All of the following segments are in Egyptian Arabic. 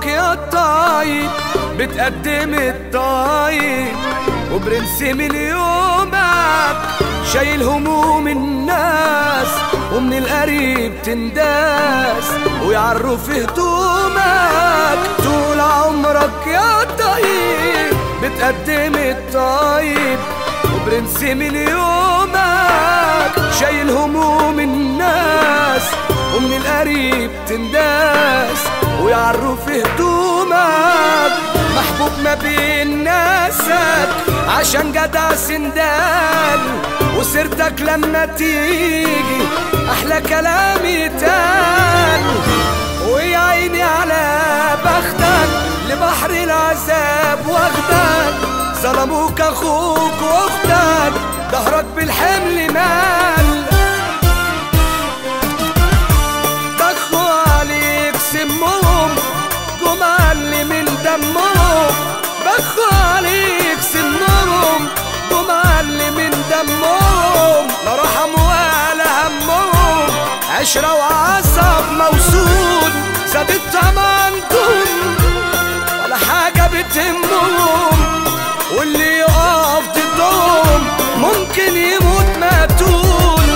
يا الطيب بتقدم الطيب وبرنس من يومك شايل هموم الناس ومن القريب تنداس ويعروا في هدومك طول عمرك يا طيب بتقدم الطيب وبرنس من يومك شايل هموم الناس ومن القريب تنداس ويعروا في هدومك محبوب ما بين ناسك عشان جدع سندال وسيرتك لما تيجي احلى كلام يتقال ويا عيني على بختك لبحر العذاب واخدك ظلموك اخوك واختك ظهرك بالحمل مال ضخوا عليك سمهم جمال من دمهم بخوا عليك سمهم جمال من دمهم لا رحم ولا همهم عشرة وعصب موصول زاد التمنتم ولا حاجة بتهمهم واللي يقف ضدهم ممكن يموت مقتول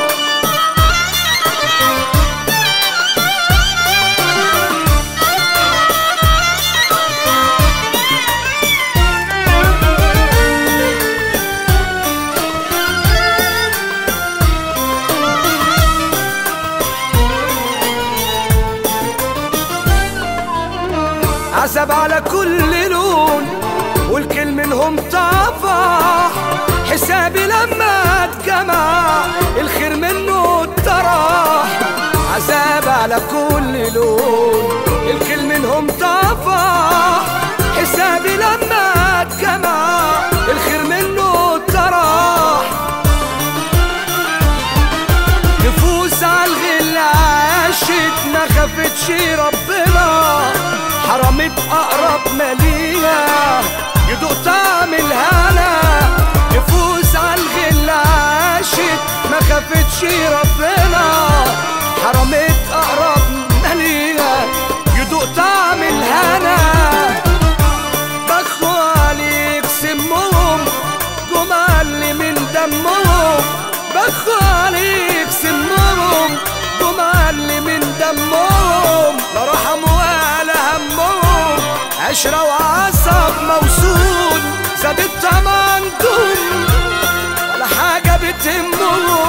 عذاب على كل لون والكل منهم طفح حسابي لما اتجمع الخير منه اتطرح عذاب على كل لون الكل منهم طفح حسابي لما اتجمع الخير منه اتطرح نفوس عالغل عاشت ما خفتش ربنا حرمت اقرب مالية يدوق طعم الهنا نفوس عالغل عاشت ما خفتش ربنا حرمت اقرب مالية يدوق طعم الهنا بخوا عليك سمهم جمال من دمهم بخوا عليك سمهم جمال من دمهم لا رحم ولا همهم عشرة وعصب موصول زاد التمنتم ولا حاجة بتهمهم